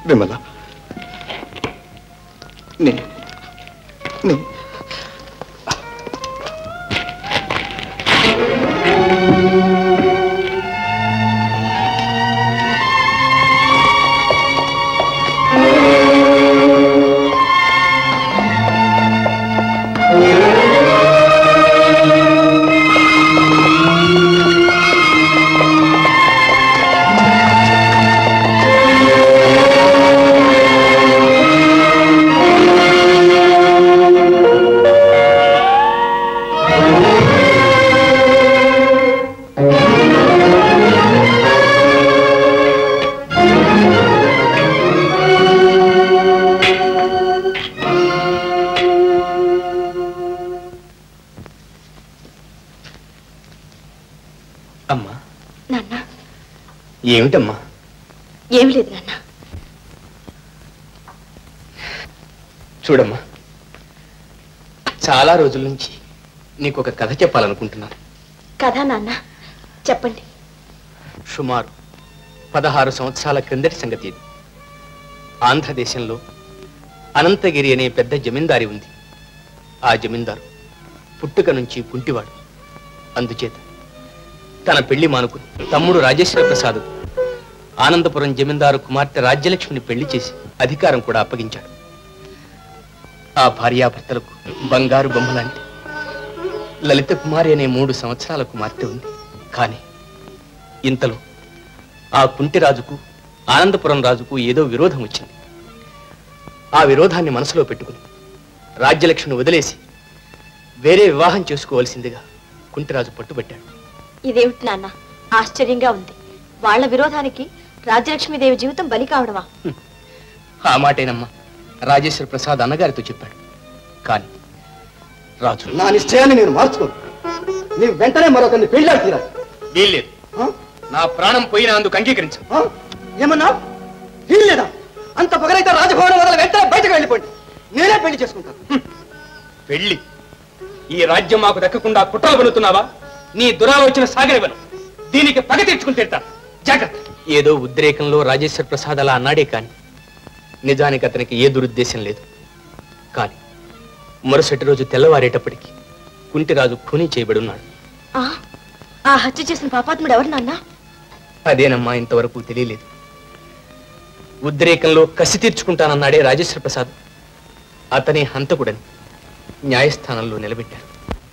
విమల నే నే అమ్మా నాన్న ఏమిటమ్మా ఏమి లేదు నాన్న చూడమ్మా చాలా రోజుల నుంచి నీకు ఒక కథ చెప్పాలనుకుంటున్నాను కథా నాన్న చెప్పండి సుమారు పదహారు సంవత్సరాల క్రిందటి సంగతి ఇది ఆంధ్రదేశంలో అనంతగిరి అనే పెద్ద జమీందారి ఉంది ఆ జమీందారు పుట్టుక నుంచి కుంటివాడు అందుచేత తన పెళ్లి మానుకుని తమ్ముడు రాజేశ్వర ప్రసాద్ ఆనందపురం జమీందారు కుమార్తె రాజ్యలక్ష్మిని పెళ్లి చేసి అధికారం కూడా అప్పగించాడు ఆ భార్యాభర్తలకు బంగారు బొమ్మలాంటి లలిత కుమారి అనే మూడు సంవత్సరాల కుమార్తె ఉంది కానీ ఇంతలో ఆ కుంటిరాజుకు ఆనందపురం రాజుకు ఏదో విరోధం వచ్చింది ఆ విరోధాన్ని మనసులో పెట్టుకుని రాజ్యలక్ష్మిని వదిలేసి వేరే వివాహం చేసుకోవలసిందిగా కుంటిరాజు పట్టుబట్టాడు ఇదేమిటి నాన్న ఆశ్చర్యంగా ఉంది వాళ్ళ విరోధానికి రాజ్యలక్ష్మీదేవి జీవితం బలి కావడమా ఆ మాటేనమ్మా రాజేశ్వర ప్రసాద్ అన్నగారితో చెప్పాడు కానీ రాజు నా నిశ్చయాన్ని నేను మార్చుకోను నీవు వెంటనే మరొకరిని పెళ్ళాడు తీరాలి వీల్లేదు నా ప్రాణం పోయినా అందుకు అంగీకరించు ఆ? ఏమన్నా వీల్లేదా అంత పగలైతే రాజభవనం వదల వెంటనే బయటకు వెళ్ళిపోండి నేనే పెళ్లి చేసుకుంటాను పెళ్లి ఈ రాజ్యం మాకు దక్కకుండా కుట్రలు పనుతున్నావా నీ దురాలోచన సాగనివ్వను దీనికి పగ తీర్చుకుని తిడతా జాగ్రత్త ఏదో ఉద్రేకంలో రాజేశ్వర ప్రసాద్ అలా అన్నాడే కాని నిజానికి అతనికి ఏ దురుద్దేశం లేదు కానీ మరుసటి రోజు తెల్లవారేటప్పటికి కుంటిరాజు ఖూనీ చేయబడి ఉన్నాడు ఆ, ఆ హత్య చేసిన పాపాత్ముడు ఎవరు నాన్న అదేనమ్మా ఇంతవరకు తెలియలేదు ఉద్రేకంలో కసి తీర్చుకుంటానన్నాడే రాజేశ్వర ప్రసాద్ అతనే హంతకుడని న్యాయస్థానంలో నిలబెట్టారు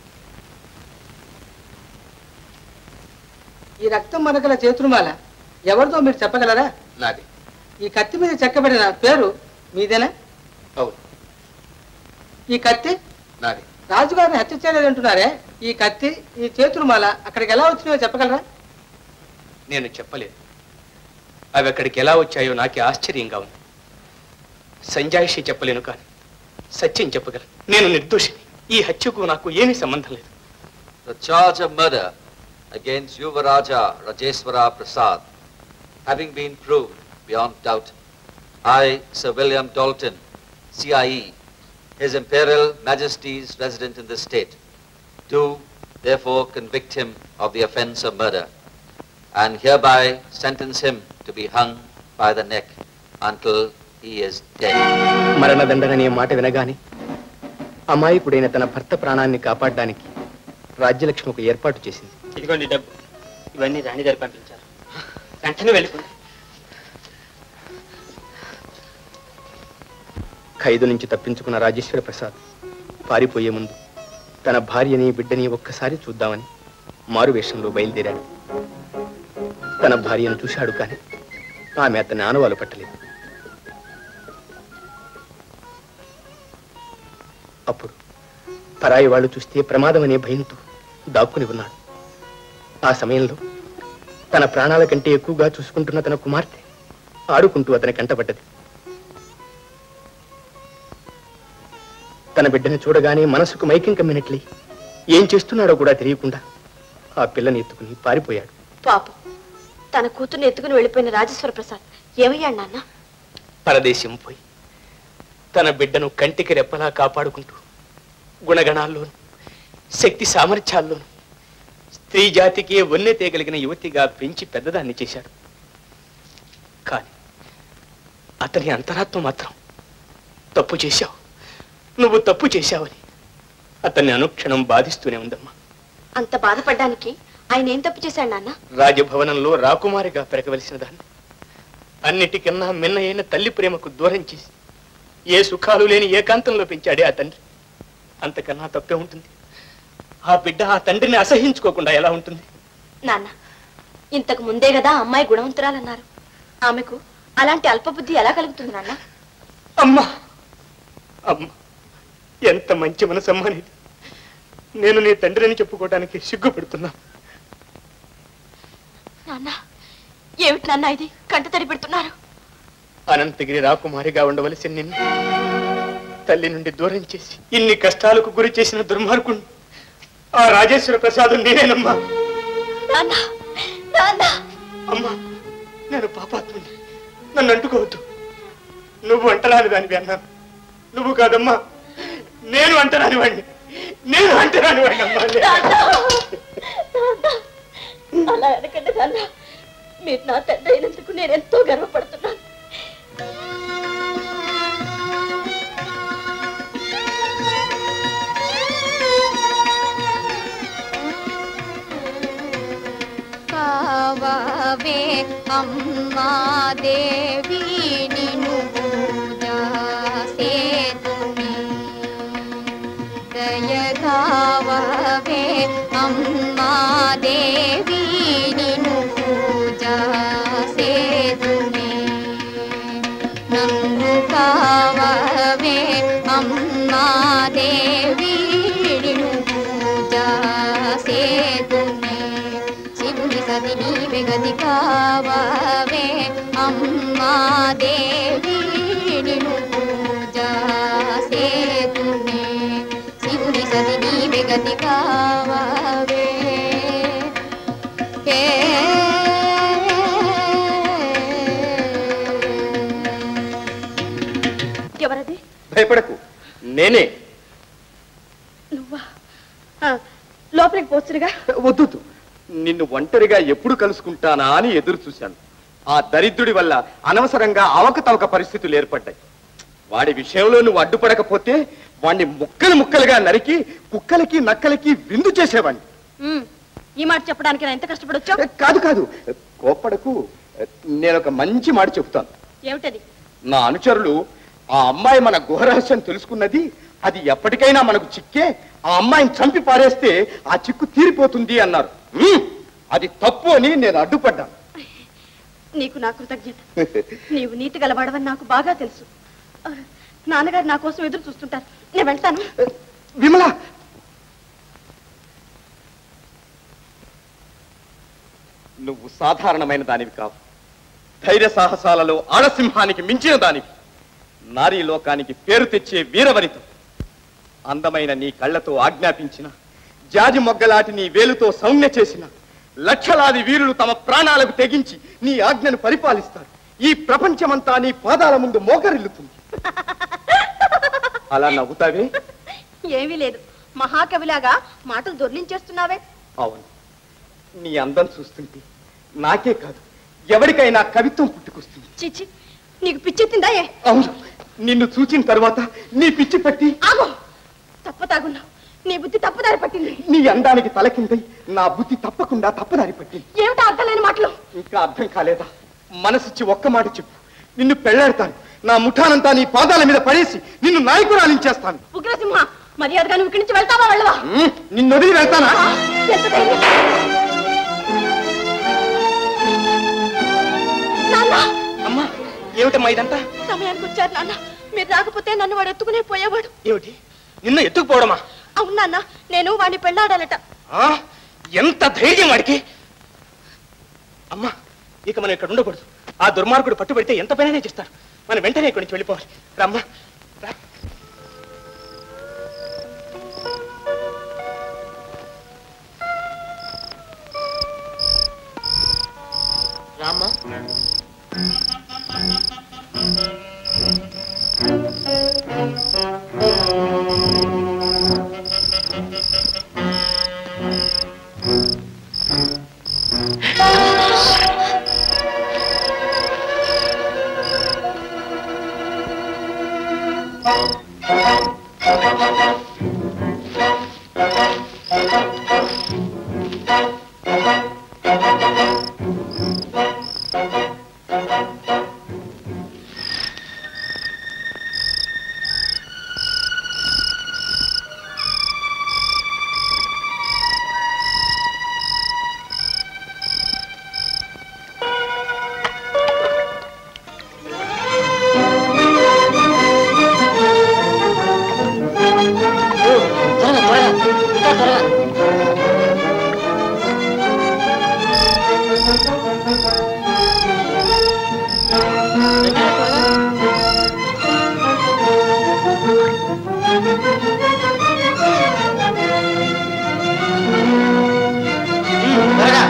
ఈ రక్తం మనకల చేతురుమాల ఎవరిదో మీరు చెప్పగలరా నాది ఈ కత్తి మీద చెక్కబడిన పేరు మీదేనా అవును ఈ కత్తి నాది రాజుగారిని హత్య చేయలేదంటున్నారే ఈ కత్తి ఈ చేతురుమాల అక్కడికి ఎలా వచ్చినాయో చెప్పగలరా నేను చెప్పలేదు అవి అక్కడికి ఎలా వచ్చాయో నాకే ఆశ్చర్యంగా ఉంది సంజాయిషి చెప్పలేను కానీ సత్యం చెప్పగలను నేను నిర్దోషిని ఈ హత్యకు నాకు ఏమీ సంబంధం లేదు The charge of murder against Yuvaraja Rajeswara Prasad having been proved beyond doubt, I, Sir William Dalton, CIE, His Imperial Majesty's resident in this state, do therefore convict him of the offence of murder and hereby sentence him to be hung by the neck until he is dead. మరణదండన అనే మాట వినగానే అమాయకుడైన తన భర్త ప్రాణాన్ని కాపాడడానికి రాజ్యలక్ష్మి ఒక ఏర్పాటు చేసింది ఇదిగోండి డబ్బు ఇవన్నీ రాణి గారు పంపించారు వెంటనే వెళ్ళిపోండి ఖైదు నుంచి తప్పించుకున్న రాజేశ్వర ప్రసాద్ పారిపోయే ముందు తన భార్యని బిడ్డని ఒక్కసారి చూద్దామని మారువేషంలో బయలుదేరాడు తన భార్యను చూశాడు కానీ ఆమె అతని ఆనవాలు పట్టలేదు అప్పుడు పరాయి వాళ్ళు చూస్తే ప్రమాదం అనే భయంతో దాక్కుని ఉన్నాడు ఆ సమయంలో తన ప్రాణాల కంటే ఎక్కువగా చూసుకుంటున్న తన కుమార్తె ఆడుకుంటూ అతని కంటపడ్డది తన బిడ్డని చూడగానే మనసుకు మైకం కమ్మినట్లే ఏం చేస్తున్నాడో కూడా తెలియకుండా ఆ పిల్లని ఎత్తుకుని పారిపోయాడు పాపం తన కూతుర్ని ఎత్తుకుని వెళ్ళిపోయిన రాజేశ్వర ప్రసాద్ ఏమయ్యాడు నాన్న పరదేశం పోయి తన బిడ్డను కంటికి రెప్పలా కాపాడుకుంటూ గుణగణాల్లోనూ శక్తి సామర్థ్యాల్లోనూ స్త్రీ జాతికి వన్నె తేగలిగిన యువతిగా పెంచి పెద్దదాన్ని చేశాడు కానీ అతని అంతరాత్మ మాత్రం తప్పు చేశావు నువ్వు తప్పు చేశావని అతన్ని అనుక్షణం బాధిస్తూనే ఉందమ్మా అంత బాధపడ్డానికి ఆయన ఏం తప్పు చేశాడు నాన్న రాజభవనంలో రాకుమారిగా పెరగవలసిన దాన్ని అన్నిటికన్నా మిన్న అయిన తల్లి ప్రేమకు దూరం చేసి ఏ సుఖాలు లేని ఏకాంతంలో పెంచాడే ఆ తండ్రి అంతకన్నా తప్పే ఉంటుంది ఆ బిడ్డ ఆ తండ్రిని అసహించుకోకుండా ఎలా ఉంటుంది నాన్న ఇంతకు ముందే కదా అమ్మాయి గుణవంతురాలన్నారు ఆమెకు అలాంటి అల్పబుద్ధి ఎలా కలుగుతుంది నాన్న అమ్మా అమ్మా ఎంత మంచి మనసమ్మా నీది నేను నీ తండ్రిని చెప్పుకోవడానికి సిగ్గుపడుతున్నా నాన్న ఏమిటి నాన్న ఇది కంట తడి పెడుతున్నారు అనంతగిరి రాకుమారిగా ఉండవలసిన నిన్ను తల్లి నుండి దూరం చేసి ఇన్ని కష్టాలకు గురి చేసిన దుర్మార్గుణ్ణి ఆ రాజేశ్వర ప్రసాద్ నేనేనమ్మా నాన్న నాన్న అమ్మా నేను పాపాత్ముని నన్ను అంటుకోవద్దు నువ్వు అంటరాని దానివి అన్నాను నువ్వు కాదమ్మా నేను అంటరాని వాడిని నేను అంటరాని వాడిని అమ్మా నాన్న! నాన్న! అలా అనకండి నాన్న మీరు నా తండ్రి అయినందుకు నేను ఎంతో గర్వపడుతున్నాను కావవే అమ్మా దేవి నిను పూజ సేతుమి దయ కావవే అమ్మా దేవి నిను పూజ సేతుమి నన్ను కావవే అమ్మా దేవి నిను పూజ సేతుమి శివుని సతి నీవే గతి కావవే అమ్మా దేవి నిను పూజ సేతునే శివుని సతి నీవే గతి కావవే హే ఎవరది భయపడకు నేనే నువ్వా ఆ, లోపలికి పోతురుగా వద్దు నిన్ను ఒంటరిగా ఎప్పుడు కలుసుకుంటానా అని ఎదురు చూశాను ఆ దరిద్రుడి వల్ల అనవసరంగా అవకతవక పరిస్థితులు ఏర్పడ్డాయి వాడి విషయంలో నువ్వు అడ్డుపడకపోతే వాణ్ణి ముక్కలు ముక్కలుగా నరికి కుక్కలకి నక్కలకి విందు చేసేవాణ్ణి ఈ మాట చెప్పడానికి నేను ఎంత కష్టపడొచ్చా కాదు కాదు కోప్పడకు నేను ఒక మంచి మాట చెబుతాను ఏమిటది నా అనుచరులు ఆ అమ్మాయి మన గుహరహస్యం తెలుసుకున్నది అది ఎప్పటికైనా మనకు చిక్కే ఆ అమ్మాయిని చంపి పారేస్తే ఆ చిక్కు తీరిపోతుంది అన్నారు ఉమ్, అది తప్పు అని నేను అడ్డుపడ్డాను నీకు నా కృతజ్ఞత నీవు నీతి గలవాడవని నాకు బాగా తెలుసు ఆ, నాన్నగారు నా కోసం ఎదురు చూస్తుంటారు నేను వెళ్తాను విమల నువ్వు సాధారణమైన దానివి కావు ధైర్య సాహసాలలో ఆడసింహానికి మించిన దానివి నారీ లోకానికి పేరు తెచ్చే వీరవనిత అందమైన నీ కళ్ళతో ఆజ్ఞాపించిన జాజి మొగ్గలాటి నీ వేలుతో సౌమ్య చేసిన లక్షలాది వీరులు తమ ప్రాణాలకు తెగించి నీ ఆజ్ఞను పరిపాలిస్తారు ఈ ప్రపంచమంతా నీ పాదాల ముందు మోకరిల్లుతుంది అలా నవ్వుతావే ఏమీ లేదు మహాకవిలాగా మాటలు దొర్లించేస్తున్నావే అవును నీ అందం చూస్తుంటే నాకే కాదు ఎవరికైనా కవిత్వం పుట్టుకొస్తుంది చిచ్చి నీకు పిచ్చెత్తిందా ఏ అవును నిన్ను చూచిన తర్వాత నీ పిచ్చి పట్టి ఆగో తప్పతాగున్నావు నీ బుద్ధి తప్పుదారి పట్టింది నీ అందానికి తలకిందై నా బుద్ధి తప్పకుండా తప్పదారి పట్టింది ఏమిటా అర్థం లేని మాటలు ఇంకా అర్థం కాలేదా మనసిచ్చి ఒక్క మాట చెప్పు నిన్ను పెళ్ళాడతాను నా ముఠానంతా నీ పాదాల మీద పడేసి నిన్ను నాయకురాలించేస్తాను ఉగ్రసింహ మర్యాదగా నువ్వు ఇక్కడి నుంచి వెళ్తావా వెళ్ళవా ఉమ్, నిన్ను వదిలి వెళ్తానా ఆ, ఎంత ధైర్యం? నాన్న అమ్మా ఏమిటమ్మా ఇదంతా సమయానికి వచ్చారు నాన్న మీరు రాకపోతే నన్ను వాడు ఎత్తుకునే పోయేవాడు ఏమిటి నిన్ను ఎత్తుకుపోవడమా అవును నాన్న నేను వాడిని పెళ్ళాడాలట ఆ? ఎంత ధైర్యం వాడికి అమ్మా ఇక మనం ఇక్కడ ఉండకూడదు ఆ దుర్మార్గుడు పట్టుబడితే ఎంత పైన చేస్తారు మనం వెంటనే ఇక్కడి నుంచి వెళ్ళిపోవాలి రమ్మా రా. రామ్మా త్వరగా త్వరగా ఇంకా త్వరగా త్వరగా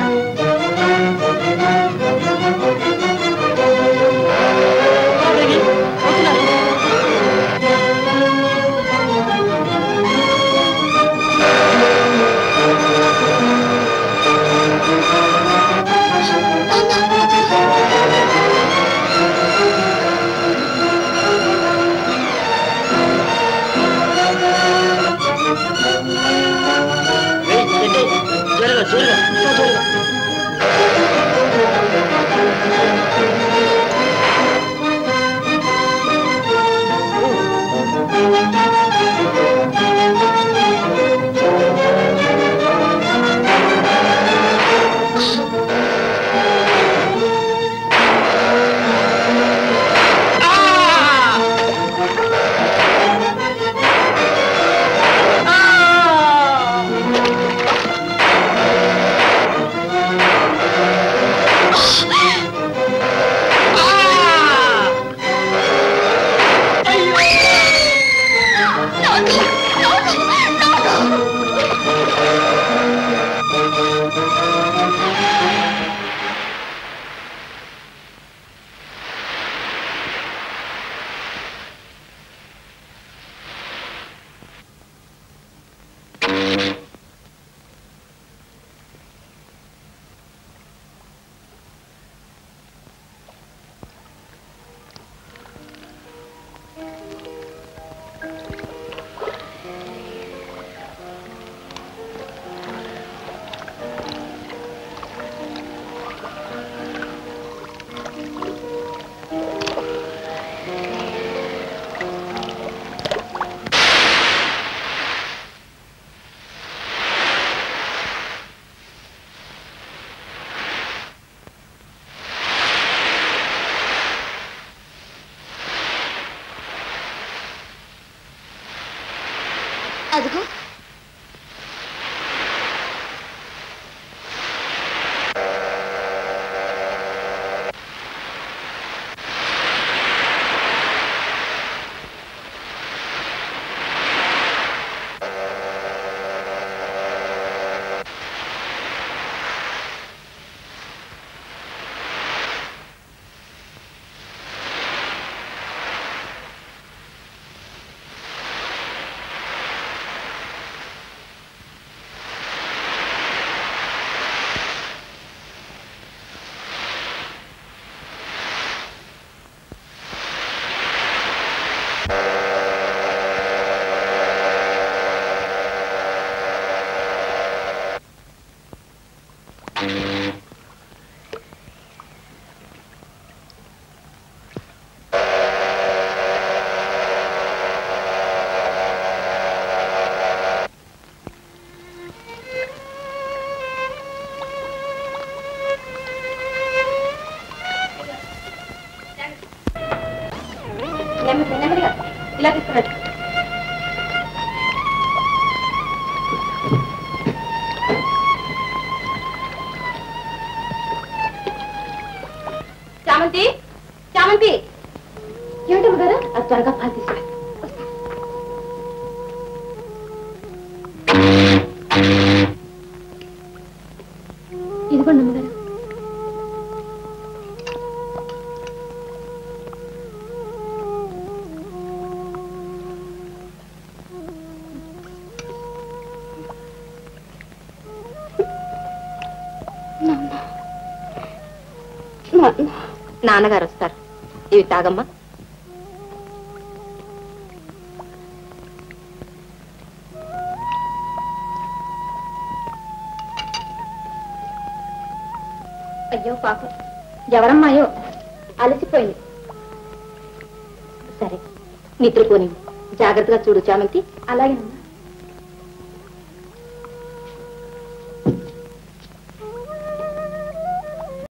జరగా జరగా ఇంకా జరగా అదిగో నెమ్మదిగా ఇలా తీసుకురండి చామంతి చామంతి ఏమిటమ్మ గారు అది త్వరగా పాలు తీసుకురా ఇదిగోండి అమ్మగారు నాన్నగారు వస్తారు ఇవి తాగమ్మా అయ్యో పాపం ఎవరమ్మాయో అలసిపోయింది సరే నిద్రపోని జాగ్రత్తగా చూడు చామంతి అలాగేనమ్మా